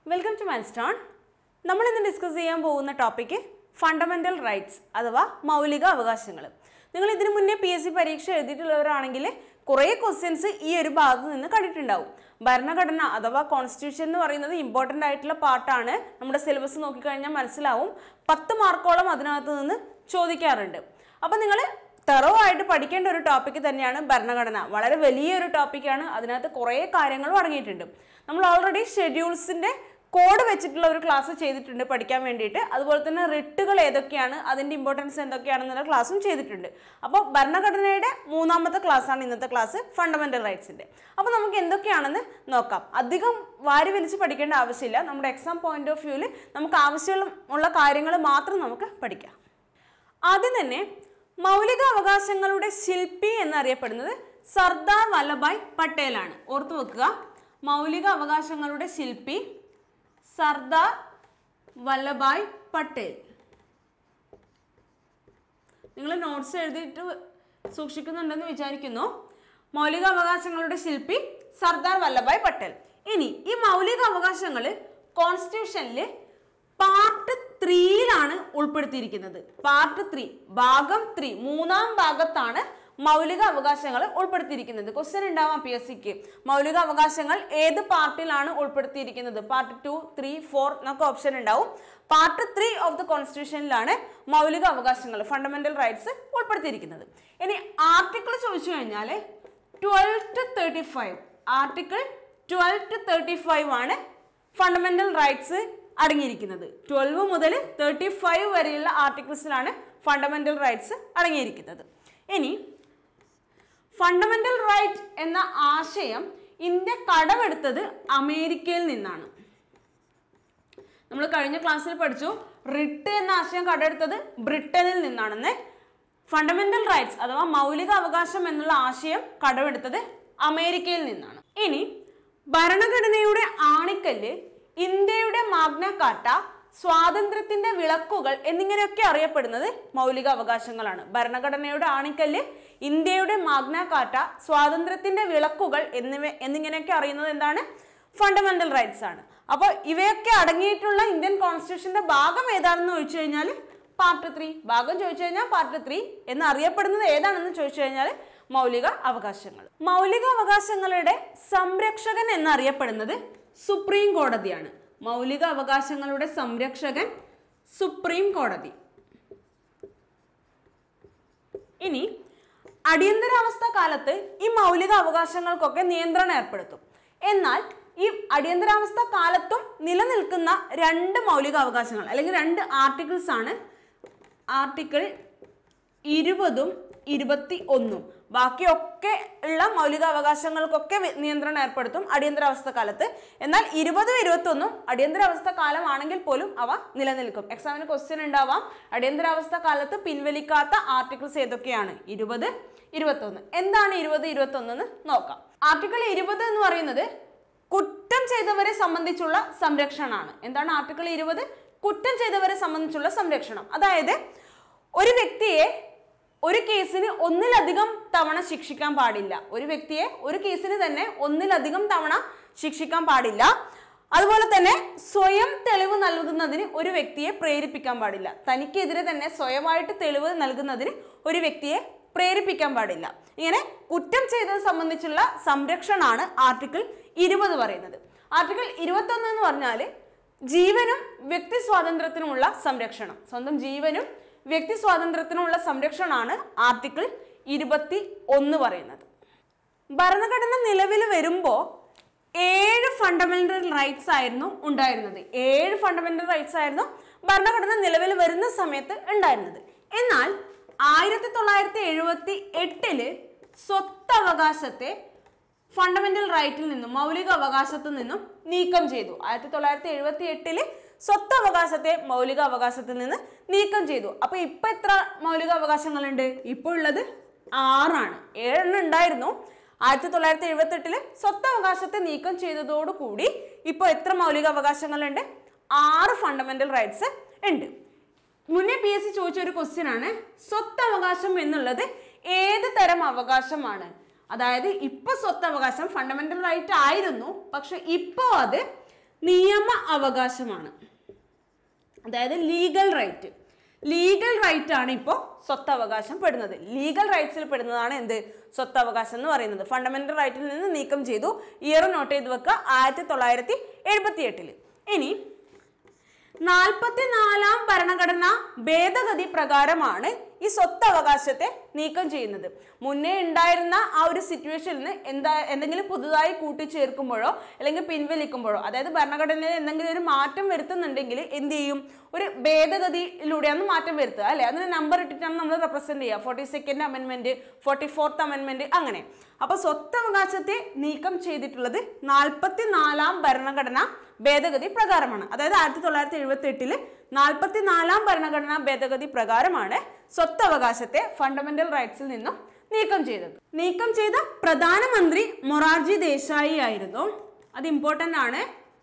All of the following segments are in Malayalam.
വെൽക്കം ടു മൈൽസ്റ്റോൺ നമ്മൾ ഇന്ന് ഡിസ്കസ് ചെയ്യാൻ പോകുന്ന ടോപ്പിക്ക് ഫണ്ടമെൻ്റൽ റൈറ്റ്സ് അഥവാ മൗലിക അവകാശങ്ങൾ നിങ്ങൾ ഇതിനു മുന്നേ പി എസ് സി പരീക്ഷ എഴുതിയിട്ടുള്ളവരാണെങ്കിൽ കുറേ ക്വസ്റ്റ്യൻസ് ഈ ഒരു ഭാഗത്ത് നിന്ന് കണ്ടിട്ടുണ്ടാവും ഭരണഘടന അഥവാ കോൺസ്റ്റിറ്റ്യൂഷൻ എന്ന് പറയുന്നത് ഇമ്പോർട്ടൻ്റ് ആയിട്ടുള്ള പാർട്ടാണ് നമ്മുടെ സിലബസ് നോക്കിക്കഴിഞ്ഞാൽ മനസ്സിലാവും പത്ത് മാർക്കോളം അതിനകത്ത് നിന്ന് ചോദിക്കാറുണ്ട് അപ്പം നിങ്ങൾ തെറോ ആയിട്ട് പഠിക്കേണ്ട ഒരു ടോപ്പിക്ക് തന്നെയാണ് ഭരണഘടന വളരെ വലിയൊരു ടോപ്പിക്കാണ് അതിനകത്ത് കുറേ കാര്യങ്ങളും അടങ്ങിയിട്ടുണ്ട് നമ്മൾ ഓൾറെഡി ഷെഡ്യൂൾസിൻ്റെ കോഡ് വെച്ചിട്ടുള്ള ഒരു ക്ലാസ് ചെയ്തിട്ടുണ്ട് പഠിക്കാൻ വേണ്ടിയിട്ട് അതുപോലെ തന്നെ റിട്ടുകൾ ഏതൊക്കെയാണ് അതിൻ്റെ ഇമ്പോർട്ടൻസ് എന്തൊക്കെയാണെന്നുള്ള ക്ലാസ്സും ചെയ്തിട്ടുണ്ട് അപ്പോൾ ഭരണഘടനയുടെ മൂന്നാമത്തെ ക്ലാസ്സാണ് ഇന്നത്തെ ക്ലാസ് ഫണ്ടമെൻ്റൽ റൈറ്റ്സിൻ്റെ അപ്പോൾ നമുക്ക് എന്തൊക്കെയാണെന്ന് നോക്കാം അധികം വാരി വലിച്ച് പഠിക്കേണ്ട ആവശ്യമില്ല നമ്മുടെ എക്സാം പോയിന്റ് ഓഫ് വ്യൂവിൽ നമുക്ക് ആവശ്യമുള്ള കാര്യങ്ങൾ മാത്രം നമുക്ക് പഠിക്കാം ആദ്യം തന്നെ മൗലിക അവകാശങ്ങളുടെ ശില്പി എന്നറിയപ്പെടുന്നത് സർദാർ വല്ലഭായ് പട്ടേലാണ് ഓർത്തു വെക്കുക മൗലിക അവകാശങ്ങളുടെ ശില്പി സർദാർ വല്ലഭായ് പട്ടേൽ നിങ്ങൾ നോട്ട്സ് എഴുതിയിട്ട് സൂക്ഷിക്കുന്നുണ്ടെന്ന് വിചാരിക്കുന്നു മൗലിക അവകാശങ്ങളുടെ ശില്പി സർദാർ വല്ലഭായ് പട്ടേൽ ഇനി ഈ മൗലിക അവകാശങ്ങൾ കോൺസ്റ്റിറ്റ്യൂഷനിൽ പാർട്ട് ത്രീയിലാണ് ഉൾപ്പെടുത്തിയിരിക്കുന്നത് പാർട്ട് ത്രീ ഭാഗം ത്രീ മൂന്നാം ഭാഗത്താണ് മൗലിക അവകാശങ്ങൾ ഉൾപ്പെടുത്തിയിരിക്കുന്നത് ക്വസ്റ്റ്യൻ ഉണ്ടാവാം പി എസ് സിക്ക് മൗലിക അവകാശങ്ങൾ ഏത് പാർട്ടിലാണ് ഉൾപ്പെടുത്തിയിരിക്കുന്നത് പാർട്ട് ടു ത്രീ ഫോർ എന്നൊക്കെ ഓപ്ഷൻ ഉണ്ടാവും പാർട്ട് ത്രീ ഓഫ് ദ കോൺസ്റ്റിറ്റ്യൂഷനിലാണ് മൗലിക അവകാശങ്ങൾ ഫണ്ടമെന്റൽ റൈറ്റ്സ് ഉൾപ്പെടുത്തിയിരിക്കുന്നത് ഇനി ആർട്ടിക്കിൾ ചോദിച്ചു കഴിഞ്ഞാൽ twelve to thirty five article twelve to thirty five ആണ് ഫണ്ടമെന്റൽ റൈറ്റ്സ് അടങ്ങിയിരിക്കുന്നത് ട്വൽവ് മുതൽ തേർട്ടി ഫൈവ് വരെയുള്ള ആർട്ടിക്കിൾസിലാണ് ഫണ്ടമെന്റൽ റൈറ്റ്സ് അടങ്ങിയിരിക്കുന്നത് ഇനി ഫണ്ടമെന്റൽ റൈറ്റ് എന്ന ആശയം ഇന്ത്യ കടമെടുത്തത് അമേരിക്കയിൽ നിന്നാണ് നമ്മൾ കഴിഞ്ഞ ക്ലാസ്സിൽ പഠിച്ചു റിട്ട് എന്ന ആശയം കടമെടുത്തത് ബ്രിട്ടനിൽ നിന്നാണെന്ന് ഫണ്ടമെന്റൽ റൈറ്റ്സ് അഥവാ മൗലിക അവകാശം എന്നുള്ള ആശയം കടമെടുത്തത് അമേരിക്കയിൽ നിന്നാണ് ഇനി ഭരണഘടനയുടെ ആണിക്കല്ല് ഇന്ത്യയുടെ മാഗ്ന കാട്ട സ്വാതന്ത്ര്യത്തിന്റെ വിളക്കുകൾ എന്നിങ്ങനെയൊക്കെ അറിയപ്പെടുന്നത് മൗലിക അവകാശങ്ങളാണ് ഭരണഘടനയുടെ ആണിക്കല്ല് ഇന്ത്യയുടെ മാഗ്ന കാട്ട സ്വാതന്ത്ര്യത്തിന്റെ വിളക്കുകൾ എന്നിവ എന്നിങ്ങനെയൊക്കെ അറിയുന്നത് എന്താണ് ഫണ്ടമെന്റൽ റൈറ്റ്സ് ആണ് അപ്പോൾ ഇവയൊക്കെ അടങ്ങിയിട്ടുള്ള ഇന്ത്യൻ കോൺസ്റ്റിറ്റ്യൂഷന്റെ ഭാഗം ഏതാണെന്ന് ചോദിച്ചു കഴിഞ്ഞാൽ പാർട്ട് ത്രീ ഭാഗം ചോദിച്ചു കഴിഞ്ഞാൽ പാർട്ട് ത്രീ എന്ന് അറിയപ്പെടുന്നത് ഏതാണെന്ന് ചോദിച്ചു കഴിഞ്ഞാൽ മൗലിക അവകാശങ്ങൾ മൗലിക അവകാശങ്ങളുടെ സംരക്ഷകൻ എന്നറിയപ്പെടുന്നത് സുപ്രീം കോടതിയാണ് മൗലിക അവകാശങ്ങളുടെ സംരക്ഷകൻ സുപ്രീം കോടതി ഇനി അടിയന്തരാവസ്ഥ കാലത്ത് ഈ മൗലിക അവകാശങ്ങൾക്കൊക്കെ നിയന്ത്രണം ഏർപ്പെടുത്തും എന്നാൽ ഈ അടിയന്തരാവസ്ഥ കാലത്തും നിലനിൽക്കുന്ന രണ്ട് മൗലിക അവകാശങ്ങൾ അല്ലെങ്കിൽ രണ്ട് ആർട്ടിക്കിൾസ് ആണ് ആർട്ടിക്കിൾ ഇരുപതും ഇരുപത്തി ഒന്നും ബാക്കിയൊക്കെ ഉള്ള മൗലിക അവകാശങ്ങൾക്കൊക്കെ വി- നിയന്ത്രണം ഏർപ്പെടുത്തും അടിയന്തരാവസ്ഥ കാലത്ത് എന്നാൽ ഇരുപതും ഇരുപത്തൊന്നും അടിയന്തരാവസ്ഥ കാലമാണെങ്കിൽ പോലും അവ നിലനിൽക്കും എക്സാമിന് ക്വസ്റ്റ്യൻ ഉണ്ടാവാം അടിയന്തരാവസ്ഥ കാലത്ത് പിൻവലിക്കാത്ത ആർട്ടിക്കിൾസ് ഏതൊക്കെയാണ് ഇരുപത് ഇരുപത്തൊന്ന് എന്താണ് ഇരുപത് ഇരുപത്തൊന്ന് എന്ന് നോക്കാം ആർട്ടിക്കിൾ ഇരുപത് എന്ന് പറയുന്നത് കുറ്റം ചെയ്തവരെ സംബന്ധിച്ചുള്ള സംരക്ഷണമാണ് എന്താണ് ആർട്ടിക്കിൾ ഇരുപത് കുറ്റം ചെയ്തവരെ സംബന്ധിച്ചുള്ള സംരക്ഷണം അതായത് ഒരു വ്യക്തിയെ ഒരു കേസിന് ഒന്നിലധികം തവണ ശിക്ഷിക്കാൻ പാടില്ല ഒരു വ്യക്തിയെ ഒരു കേസിന് തന്നെ ഒന്നിലധികം തവണ ശിക്ഷിക്കാൻ പാടില്ല അതുപോലെ തന്നെ സ്വയം തെളിവ് നൽകുന്നതിന് ഒരു വ്യക്തിയെ പ്രേരിപ്പിക്കാൻ പാടില്ല തനിക്കെതിരെ തന്നെ സ്വയമായിട്ട് തെളിവ് നൽകുന്നതിന് ഒരു വ്യക്തിയെ പ്രേരിപ്പിക്കാൻ പാടില്ല ഇങ്ങനെ കുറ്റം ചെയ്തത് സംബന്ധിച്ചുള്ള സംരക്ഷണമാണ് ആർട്ടിക്കിൾ ഇരുപത് പറയുന്നത് ആർട്ടിക്കിൾ ഇരുപത്തൊന്ന് എന്ന് പറഞ്ഞാൽ ജീവനും വ്യക്തി സ്വാതന്ത്ര്യത്തിനുമുള്ള സംരക്ഷണം സ്വന്തം ജീവനും വ്യക്തി സ്വാതന്ത്ര്യത്തിനുമുള്ള സംരക്ഷണമാണ് ആർട്ടിക്കിൾ ഇരുപത്തി ഒന്ന് പറയുന്നത് ഭരണഘടന നിലവിൽ വരുമ്പോൾ ഏഴ് ഫണ്ടമെന്റൽ റൈറ്റ്സ് ആയിരുന്നു ഉണ്ടായിരുന്നത് ഏഴ് ഫണ്ടമെന്റൽ റൈറ്റ്സ് ആയിരുന്നു ഭരണഘടന നിലവിൽ വരുന്ന സമയത്ത് ഉണ്ടായിരുന്നത് എന്നാൽ ആയിരത്തി തൊള്ളായിരത്തി എഴുപത്തി എട്ടില് സ്വത്തവകാശത്തെ ഫണ്ടമെന്റൽ റൈറ്റിൽ നിന്നും മൗലിക അവകാശത്തിൽ നിന്നും നീക്കം ചെയ്തു ആയിരത്തി തൊള്ളായിരത്തി എഴുപത്തി എട്ടില് സ്വത്തവകാശത്തെ മൗലിക അവകാശത്തിൽ നിന്ന് നീക്കം ചെയ്തു അപ്പൊ ഇപ്പൊ എത്ര മൗലിക അവകാശങ്ങളുണ്ട് ഇപ്പോൾ ഉള്ളത് ആറാണ് ഏഴെണ്ണം ഉണ്ടായിരുന്നു ആയിരത്തി തൊള്ളായിരത്തി എഴുപത്തി എട്ടില് സ്വത്തവകാശത്തെ നീക്കം ചെയ്തതോടുകൂടി ഇപ്പോൾ എത്ര മൗലിക അവകാശങ്ങളുണ്ട് ആറ് ഫണ്ടമെന്റൽ റൈറ്റ്സ് ഉണ്ട് മുന്നേ പി എസ് സി ചോദിച്ച ഒരു ക്വസ്റ്റ്യൻ ആണ് സ്വത്തവകാശം എന്നുള്ളത് ഏത് തരം അവകാശമാണ് അതായത് ഇപ്പൊ സ്വത്തവകാശം ഫണ്ടമെന്റൽ റൈറ്റ് ആയിരുന്നു പക്ഷെ ഇപ്പോൾ അത് നിയമ അവകാശമാണ് അതായത് ലീഗൽ റൈറ്റ് ലീഗൽ റൈറ്റ് ആണ് ഇപ്പോൾ സ്വത്തവകാശം പെടുന്നത് ലീഗൽ റൈറ്റ്സിൽ പെടുന്നതാണ് എന്ത് സ്വത്തവകാശം എന്ന് പറയുന്നത് ഫണ്ടമെന്റൽ റൈറ്റിൽ നിന്ന് നീക്കം ചെയ്തു ഇയർ നോട്ട് ചെയ്ത് വെക്കുക ആയിരത്തി തൊള്ളായിരത്തി എഴുപത്തി എട്ടില് ഇനി നാൽപ്പത്തിനാലാം ഭരണഘടനാ ഭേദഗതി പ്രകാരമാണ് ഈ സ്വത്തവകാശത്തെ നീക്കം ചെയ്യുന്നത് മുന്നേ ഉണ്ടായിരുന്ന ആ ഒരു സിറ്റുവേഷനിൽ നിന്ന് എന്താ എന്തെങ്കിലും പുതുതായി കൂട്ടിച്ചേർക്കുമ്പോഴോ അല്ലെങ്കിൽ പിൻവലിക്കുമ്പോഴോ അതായത് ഭരണഘടനയിൽ എന്തെങ്കിലും ഒരു മാറ്റം വരുത്തുന്നുണ്ടെങ്കിൽ എന്ത് ചെയ്യും ഒരു ഭേദഗതിയിലൂടെയാണ് മാറ്റം വരുത്തുക അല്ലെ അതിന് നമ്പർ ഇട്ടിട്ടാണ് നമ്മൾ റെപ്രസെന്റ് ചെയ്യുക forty second amendment forty fourth amendment അങ്ങനെ അപ്പൊ സ്വത്തവകാശത്തെ നീക്കം ചെയ്തിട്ടുള്ളത് നാൽപ്പത്തി നാലാം ഭരണഘടന ഭേദഗതി പ്രകാരമാണ് അതായത് ആയിരത്തി തൊള്ളായിരത്തി എഴുപത്തി എട്ടില് നാൽപ്പത്തി നാലാം ഭരണഘടനാ ഭേദഗതി പ്രകാരമാണ് സ്വത്തവകാശത്തെ ഫണ്ടമെന്റൽ റൈറ്റ്സിൽ നിന്നും നീക്കം ചെയ്തത് നീക്കം ചെയ്ത പ്രധാനമന്ത്രി മൊറാർജി ദേശായി ആയിരുന്നു അത് ഇമ്പോർട്ടൻ്റ് ആണ്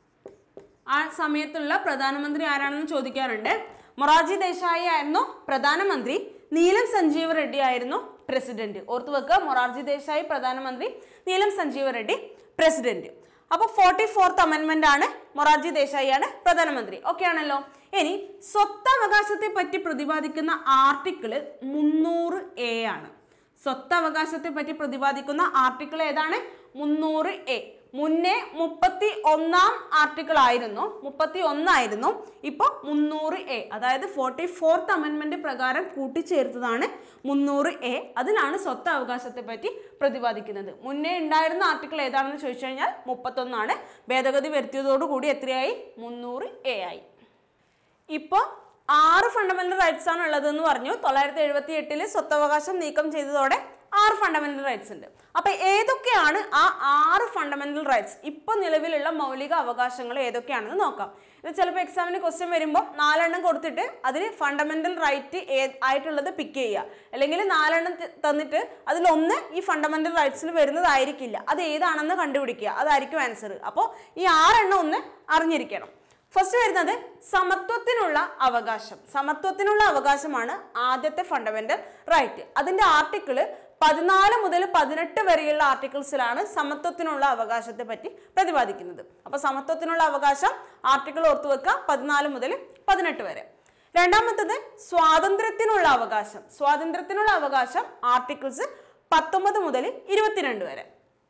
ആ സമയത്തുള്ള പ്രധാനമന്ത്രി ആരാണെന്ന് ചോദിക്കാറുണ്ട് മൊറാർജി ദേശായി ആയിരുന്നു പ്രധാനമന്ത്രി നീലം സഞ്ജീവ റെഡ്ഡി ആയിരുന്നു പ്രസിഡന്റ് ഓർത്തു വെക്കുക മൊറാർജി ദേശായി പ്രധാനമന്ത്രി നീലം സഞ്ജീവ റെഡ്ഡി പ്രസിഡന്റ് അപ്പോൾ ഫോർട്ടി ഫോർത്ത് അമെന്റ്മെന്റ് ആണ് മൊറാർജി ദേശായി ആണ് പ്രധാനമന്ത്രി ഓക്കെ ആണല്ലോ ഇനി സ്വത്തവകാശത്തെ പറ്റി പ്രതിപാദിക്കുന്ന ആർട്ടിക്കിള് മുന്നൂറ് എ ആണ് സ്വത്തവകാശത്തെ പറ്റി പ്രതിപാദിക്കുന്ന ആർട്ടിക്കിൾ ഏതാണ് മുന്നൂറ് എ മുന്നേ മുപ്പത്തി ഒന്നാം ആർട്ടിക്കിൾ ആയിരുന്നു മുപ്പത്തി ഒന്നായിരുന്നു ഇപ്പോൾ മുന്നൂറ് എ അതായത് ഫോർട്ടി ഫോർത്ത് അമെന്റ്മെന്റ് പ്രകാരം കൂട്ടിച്ചേർത്തതാണ് മുന്നൂറ് എ അതിലാണ് സ്വത്ത് അവകാശത്തെ പറ്റി പ്രതിപാദിക്കുന്നത് മുന്നേ ഉണ്ടായിരുന്ന ആർട്ടിക്കിൾ ഏതാണെന്ന് ചോദിച്ചു കഴിഞ്ഞാൽ മുപ്പത്തൊന്നാണ് ഭേദഗതി വരുത്തിയതോടുകൂടി എത്രയായി മുന്നൂറ് എ ആയി ഇപ്പോൾ ആറ് ഫണ്ടമെന്റൽ റൈറ്റ്സ് ആണ് ഉള്ളതെന്ന് പറഞ്ഞു തൊള്ളായിരത്തി എഴുപത്തി എട്ടില് സ്വത്തവകാശം നീക്കം ചെയ്തതോടെ ആറ് ഫണ്ടമെന്റൽ റൈറ്റ്സ് ഉണ്ട് അപ്പൊ ഏതൊക്കെയാണ് ആ ആറ് ഫണ്ടമെന്റൽ റൈറ്റ്സ് ഇപ്പൊ നിലവിലുള്ള മൗലിക അവകാശങ്ങൾ ഏതൊക്കെയാണെന്ന് നോക്കാം ഇത് ചിലപ്പോൾ എക്സാമിന് ക്വസ്റ്റ്യൻ വരുമ്പോൾ നാലെണ്ണം കൊടുത്തിട്ട് അതിൽ ഫണ്ടമെന്റൽ റൈറ്റ് ആയിട്ടുള്ളത് പിക്ക് ചെയ്യുക അല്ലെങ്കിൽ നാലെണ്ണം ത- തന്നിട്ട് അതിലൊന്ന് ഈ ഫണ്ടമെന്റൽ റൈറ്റ്സിൽ വരുന്നതായിരിക്കില്ല അത് ഏതാണെന്ന് കണ്ടുപിടിക്കുക അതായിരിക്കും ആൻസർ അപ്പോൾ ഈ ആറെണ്ണം ഒന്ന് അറിഞ്ഞിരിക്കണം ഫസ്റ്റ് വരുന്നത് സമത്വത്തിനുള്ള അവകാശം സമത്വത്തിനുള്ള അവകാശമാണ് ആദ്യത്തെ ഫണ്ടമെന്റൽ റൈറ്റ് അതിന്റെ ആർട്ടിക്കിള് പതിനാല് മുതൽ പതിനെട്ട് വരെയുള്ള ആർട്ടിക്കിൾസിലാണ് സമത്വത്തിനുള്ള അവകാശത്തെ പറ്റി പ്രതിപാദിക്കുന്നത് അപ്പൊ സമത്വത്തിനുള്ള അവകാശം ആർട്ടിക്കിൾ ഓർത്തു വെക്കുക പതിനാല് മുതൽ പതിനെട്ട് വരെ രണ്ടാമത്തത് സ്വാതന്ത്ര്യത്തിനുള്ള അവകാശം സ്വാതന്ത്ര്യത്തിനുള്ള അവകാശം ആർട്ടിക്കിൾസ് പത്തൊമ്പത് മുതൽ ഇരുപത്തിരണ്ട് വരെ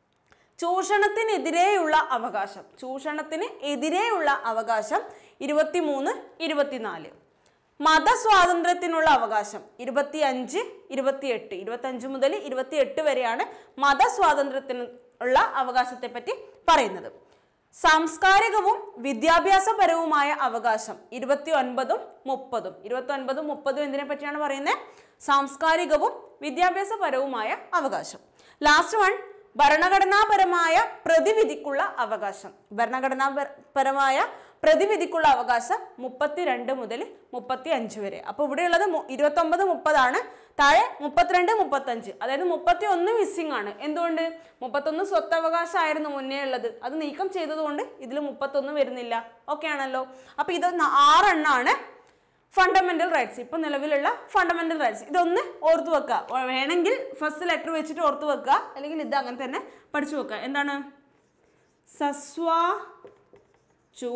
ചൂഷണത്തിനെതിരെയുള്ള അവകാശം ചൂഷണത്തിന് എതിരെയുള്ള അവകാശം ഇരുപത്തിമൂന്ന് ഇരുപത്തിനാല് മതസ്വാതന്ത്ര്യത്തിനുള്ള അവകാശം ഇരുപത്തി അഞ്ച് ഇരുപത്തിയെട്ട് ഇരുപത്തഞ്ച് മുതൽ ഇരുപത്തിയെട്ട് വരെയാണ് മതസ്വാതന്ത്ര്യത്തിനുള്ള അവകാശത്തെ പറ്റി പറയുന്നത് സാംസ്കാരികവും വിദ്യാഭ്യാസപരവുമായ അവകാശം ഇരുപത്തി ഒൻപതും മുപ്പതും ഇരുപത്തി ഒൻപതും മുപ്പതും എന്തിനെ പറ്റിയാണ് പറയുന്നത് സാംസ്കാരികവും വിദ്യാഭ്യാസപരവുമായ അവകാശം ലാസ്റ്റ് വൺ ഭരണഘടനാപരമായ പ്രതിവിധിക്കുള്ള അവകാശം ഭരണഘടനാപരമായ പ്രതിവിധിക്കുള്ള അവകാശം മുപ്പത്തിരണ്ട് മുതൽ മുപ്പത്തി അഞ്ച് വരെ അപ്പോൾ ഇവിടെയുള്ളത് ഇരുപത്തി ഒമ്പത് മുപ്പതാണ് താഴെ മുപ്പത്തിരണ്ട് മുപ്പത്തഞ്ച് അതായത് മുപ്പത്തി ഒന്ന് മിസ്സിംഗ് ആണ് എന്തുകൊണ്ട് മുപ്പത്തൊന്ന് സ്വത്തവകാശമായിരുന്നു മുന്നേ ഉള്ളത് അത് നീക്കം ചെയ്തതുകൊണ്ട് ഇതിൽ മുപ്പത്തൊന്ന് വരുന്നില്ല ഓക്കെ ആണല്ലോ അപ്പൊ ഇത് ന- ആറെണ്ണാണ് ഫണ്ടമെന്റൽ റൈറ്റ്സ് ഇപ്പൊ നിലവിലുള്ള ഫണ്ടമെന്റൽ റൈറ്റ്സ് ഇതൊന്ന് ഓർത്തു വെക്കുക വ- വേണമെങ്കിൽ ഫസ്റ്റ് ലെറ്റർ വെച്ചിട്ട് ഓർത്തു വെക്കുക അല്ലെങ്കിൽ ഇത് അങ്ങനെ തന്നെ പഠിച്ചു വെക്കുക എന്താണ് സസ്വ ചു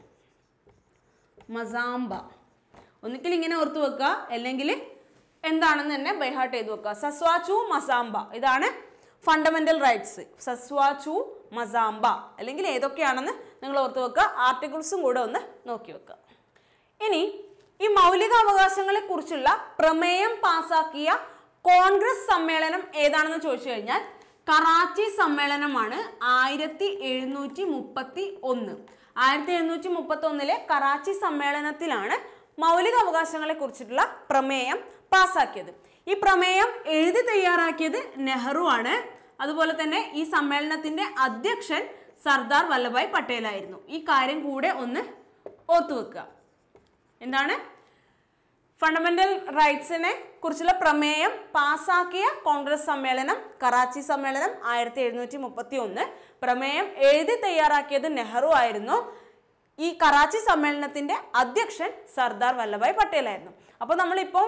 മസാമ്പ ഒന്നിക്കൽ ഇങ്ങനെ ഓർത്തു വെക്കുക അല്ലെങ്കിൽ എന്താണെന്ന് തന്നെ ബൈഹാർട്ട് ചെയ്ത് വെക്കുക സസ്വാചു മസാമ്പ ഇതാണ് ഫണ്ടമെന്റൽ റൈറ്റ്സ് സസ്വാചു മസാമ്പ അല്ലെങ്കിൽ ഏതൊക്കെയാണെന്ന് നിങ്ങൾ ഓർത്ത് വെക്കുക ആർട്ടിക്കിൾസും കൂടെ ഒന്ന് നോക്കി വെക്കുക ഇനി ഈ മൗലിക അവകാശങ്ങളെ കുറിച്ചുള്ള പ്രമേയം പാസാക്കിയ കോൺഗ്രസ് സമ്മേളനം ഏതാണെന്ന് ചോദിച്ചു കഴിഞ്ഞാൽ കറാച്ചി സമ്മേളനമാണ് ആയിരത്തി എഴുന്നൂറ്റി മുപ്പത്തി ഒന്ന് ആയിരത്തി എഴുന്നൂറ്റി മുപ്പത്തി ഒന്നിലെ കറാച്ചി സമ്മേളനത്തിലാണ് മൗലിക അവകാശങ്ങളെ കുറിച്ചിട്ടുള്ള പ്രമേയം പാസാക്കിയത് ഈ പ്രമേയം എഴുതി തയ്യാറാക്കിയത് നെഹ്റു ആണ് അതുപോലെ തന്നെ ഈ സമ്മേളനത്തിന്റെ അധ്യക്ഷൻ സർദാർ വല്ലഭായ് പട്ടേലായിരുന്നു ഈ കാര്യം കൂടെ ഒന്ന് ഓർത്തുവെക്കുക എന്താണ് ഫണ്ടമെന്റൽ റൈറ്റ്സിനെ കുറിച്ചുള്ള പ്രമേയം പാസാക്കിയ കോൺഗ്രസ് സമ്മേളനം കറാച്ചി സമ്മേളനം ആയിരത്തി എഴുന്നൂറ്റി മുപ്പത്തി ഒന്ന് പ്രമേയം എഴുതി തയ്യാറാക്കിയത് നെഹ്റു ആയിരുന്നു ഈ കറാച്ചി സമ്മേളനത്തിന്റെ അധ്യക്ഷൻ സർദാർ വല്ലഭായ് പട്ടേലായിരുന്നു അപ്പോൾ നമ്മളിപ്പോൾ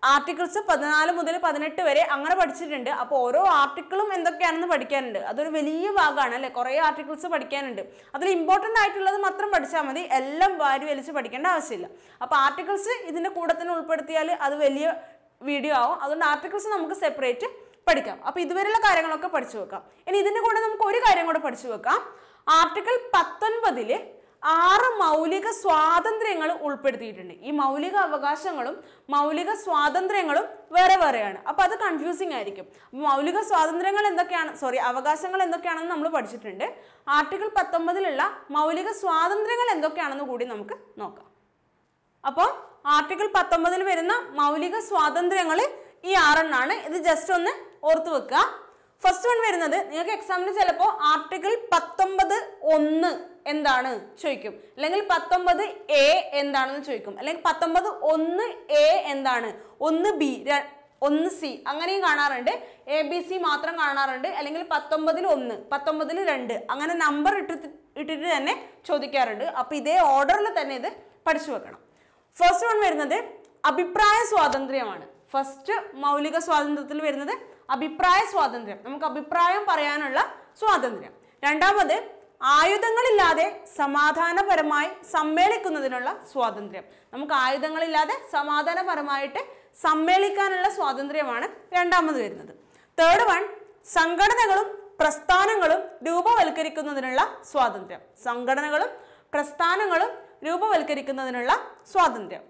ആർട്ടിക്കിൾസ് പതിനാല് മുതൽ പതിനെട്ട് വരെ അങ്ങനെ പഠിച്ചിട്ടുണ്ട് അപ്പോൾ ഓരോ ആർട്ടിക്കിളും എന്തൊക്കെയാണെന്ന് പഠിക്കാനുണ്ട് അതൊരു വലിയ ഭാഗമാണ് അല്ലേ കുറേ ആർട്ടിക്കിൾസ് പഠിക്കാനുണ്ട് അതിൽ ഇമ്പോർട്ടൻ്റ് ആയിട്ടുള്ളത് മാത്രം പഠിച്ചാൽ മതി എല്ലാം വാരി വലിച്ച് പഠിക്കേണ്ട ആവശ്യമില്ല അപ്പോൾ ആർട്ടിക്കിൾസ് ഇതിൻ്റെ കൂടെ തന്നെ ഉൾപ്പെടുത്തിയാൽ അത് വലിയ വീഡിയോ ആവും അതുകൊണ്ട് ആർട്ടിക്കിൾസ് നമുക്ക് സെപ്പറേറ്റ് പഠിക്കാം അപ്പോൾ ഇതുവരെയുള്ള കാര്യങ്ങളൊക്കെ പഠിച്ചു വെക്കാം ഇനി ഇതിൻ്റെ കൂടെ നമുക്ക് ഒരു കാര്യം കൂടെ പഠിച്ചു വെക്കാം ആർട്ടിക്കിൾ പത്തൊൻപതില് ആറ് മൗലിക സ്വാതന്ത്ര്യങ്ങൾ ഉൾപ്പെടുത്തിയിട്ടുണ്ട് ഈ മൗലിക അവകാശങ്ങളും മൗലിക സ്വാതന്ത്ര്യങ്ങളും വേറെ വേറെയാണ് അപ്പോൾ അത് കൺഫ്യൂസിങ് ആയിരിക്കും അപ്പോൾ മൗലിക സ്വാതന്ത്ര്യങ്ങൾ എന്തൊക്കെയാണ് സോറി അവകാശങ്ങൾ എന്തൊക്കെയാണെന്ന് നമ്മൾ പഠിച്ചിട്ടുണ്ട് ആർട്ടിക്കിൾ പത്തൊമ്പതിലുള്ള മൗലിക സ്വാതന്ത്ര്യങ്ങൾ എന്തൊക്കെയാണെന്ന് കൂടി നമുക്ക് നോക്കാം അപ്പോൾ ആർട്ടിക്കിൾ പത്തൊമ്പതിൽ വരുന്ന മൗലിക സ്വാതന്ത്ര്യങ്ങൾ ഈ ആറെണ്ണാണ് ഇത് ജസ്റ്റ് ഒന്ന് ഓർത്ത് വെക്കുക ഫസ്റ്റ് വൺ വരുന്നത് നിങ്ങൾക്ക് എക്സാമിന് ചിലപ്പോൾ ആർട്ടിക്കിൾ പത്തൊമ്പത് ഒന്ന് എന്താണ് ചോദിക്കും അല്ലെങ്കിൽ പത്തൊമ്പത് എ എന്താണെന്ന് ചോദിക്കും അല്ലെങ്കിൽ പത്തൊമ്പത് ഒന്ന് എ എന്താണ് ഒന്ന് ബി ഒന്ന് സി അങ്ങനെയും കാണാറുണ്ട് എ ബി സി മാത്രം കാണാറുണ്ട് അല്ലെങ്കിൽ പത്തൊമ്പതിൽ ഒന്ന് പത്തൊമ്പതിൽ രണ്ട് അങ്ങനെ നമ്പർ ഇട്ടിട്ട് ഇട്ടിട്ട് തന്നെ ചോദിക്കാറുണ്ട് അപ്പോൾ ഇതേ ഓർഡറിൽ തന്നെ ഇത് പഠിച്ചു വെക്കണം ഫസ്റ്റ് വൺ വരുന്നത് അഭിപ്രായ സ്വാതന്ത്ര്യമാണ് ഫസ്റ്റ് മൗലിക സ്വാതന്ത്ര്യത്തിൽ വരുന്നത് അഭിപ്രായ സ്വാതന്ത്ര്യം നമുക്ക് അഭിപ്രായം പറയാനുള്ള സ്വാതന്ത്ര്യം രണ്ടാമത് ആയുധങ്ങളില്ലാതെ സമാധാനപരമായി സമ്മേളിക്കുന്നതിനുള്ള സ്വാതന്ത്ര്യം നമുക്ക് ആയുധങ്ങളില്ലാതെ സമാധാനപരമായിട്ട് സമ്മേളിക്കാനുള്ള സ്വാതന്ത്ര്യമാണ് രണ്ടാമത് വരുന്നത് തേർഡ് വൺ സംഘടനകളും പ്രസ്ഥാനങ്ങളും രൂപവൽക്കരിക്കുന്നതിനുള്ള സ്വാതന്ത്ര്യം സംഘടനകളും പ്രസ്ഥാനങ്ങളും രൂപവൽക്കരിക്കുന്നതിനുള്ള സ്വാതന്ത്ര്യം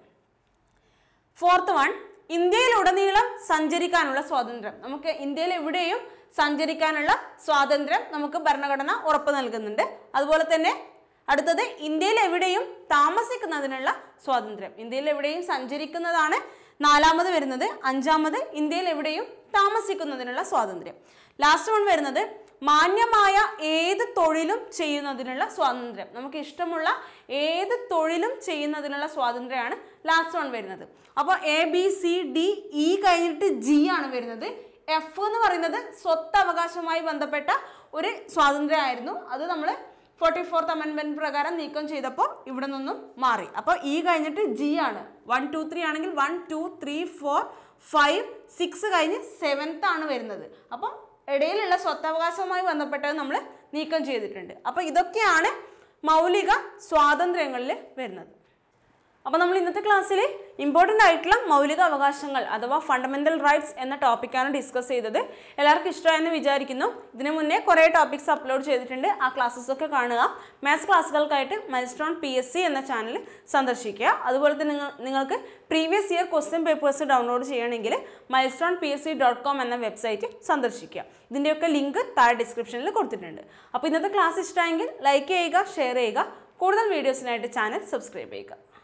ഫോർത്ത് വൺ ഇന്ത്യയിലുടനീളം സഞ്ചരിക്കാനുള്ള സ്വാതന്ത്ര്യം നമുക്ക് ഇന്ത്യയിൽ എവിടെയും സഞ്ചരിക്കാനുള്ള സ്വാതന്ത്ര്യം നമുക്ക് ഭരണഘടന ഉറപ്പ് നൽകുന്നുണ്ട് അതുപോലെ തന്നെ അടുത്തത് ഇന്ത്യയിൽ എവിടെയും താമസിക്കുന്നതിനുള്ള സ്വാതന്ത്ര്യം ഇന്ത്യയിൽ എവിടെയും സഞ്ചരിക്കുന്നതാണ് നാലാമത് വരുന്നത് അഞ്ചാമത് ഇന്ത്യയിൽ എവിടെയും താമസിക്കുന്നതിനുള്ള സ്വാതന്ത്ര്യം ലാസ്റ്റ് വൺ വരുന്നത് മാന്യമായ ഏത് തൊഴിലും ചെയ്യുന്നതിനുള്ള സ്വാതന്ത്ര്യം നമുക്ക് ഇഷ്ടമുള്ള ഏത് തൊഴിലും ചെയ്യുന്നതിനുള്ള സ്വാതന്ത്ര്യമാണ് ലാസ്റ്റ് വൺ വരുന്നത് അപ്പോൾ A B C D E കഴിഞ്ഞിട്ട് ജി ആണ് വരുന്നത് എഫ് എന്ന് പറയുന്നത് സ്വത്ത് അവകാശവുമായി ബന്ധപ്പെട്ട ഒരു സ്വാതന്ത്ര്യമായിരുന്നു അത് നമ്മൾ ഫോർട്ടി ഫോർത്ത് അമെൻമെന്റ് പ്രകാരം നീക്കം ചെയ്തപ്പോൾ ഇവിടെ നിന്നും മാറി അപ്പോൾ ഇ കഴിഞ്ഞിട്ട് ജി ആണ് വൺ ടു ത്രീ ആണെങ്കിൽ one two three four five six കഴിഞ്ഞ് സെവൻത്ത് ആണ് വരുന്നത് അപ്പോൾ ഇടയിലുള്ള സ്വത്തവകാശവുമായി ബന്ധപ്പെട്ടത് നമ്മൾ നീക്കം ചെയ്തിട്ടുണ്ട് അപ്പോൾ ഇതൊക്കെയാണ് മൗലിക സ്വാതന്ത്ര്യങ്ങളിൽ വരുന്നത് അപ്പോൾ നമ്മൾ ഇന്നത്തെ ക്ലാസ്സിൽ ഇമ്പോർട്ടൻ്റ് ആയിട്ടുള്ള മൗലിക അവകാശങ്ങൾ അഥവാ ഫണ്ടമെൻ്റൽ റൈറ്റ്സ് എന്ന ടോപ്പിക്കാണ് ഡിസ്കസ് ചെയ്തത് എല്ലാവർക്കും ഇഷ്ടമായെന്ന് വിചാരിക്കുന്നു ഇതിനു മുന്നേ കുറേ ടോപ്പിക്സ് അപ്ലോഡ് ചെയ്തിട്ടുണ്ട് ആ ക്ലാസ്സസ് ഒക്കെ കാണുക മാത്സ് ക്ലാസ്സുകൾക്കായിട്ട് മൈൽസ്റ്റോൺ പി എസ് സി എന്ന ചാനൽ സന്ദർശിക്കുക അതുപോലെ തന്നെ നിങ്ങൾ നിങ്ങൾക്ക് previous year question papers download ചെയ്യണമെങ്കിൽ Milestone P S C dot com എന്ന വെബ്സൈറ്റ് സന്ദർശിക്കുക ഇതിൻ്റെയൊക്കെ ലിങ്ക് താഴെ ഡിസ്ക്രിപ്ഷനിൽ കൊടുത്തിട്ടുണ്ട് അപ്പോൾ ഇന്നത്തെ ക്ലാസ് ഇഷ്ടമായെങ്കിൽ ലൈക്ക് ചെയ്യുക ഷെയർ ചെയ്യുക കൂടുതൽ വീഡിയോസിനായിട്ട് ചാനൽ സബ്സ്ക്രൈബ് ചെയ്യുക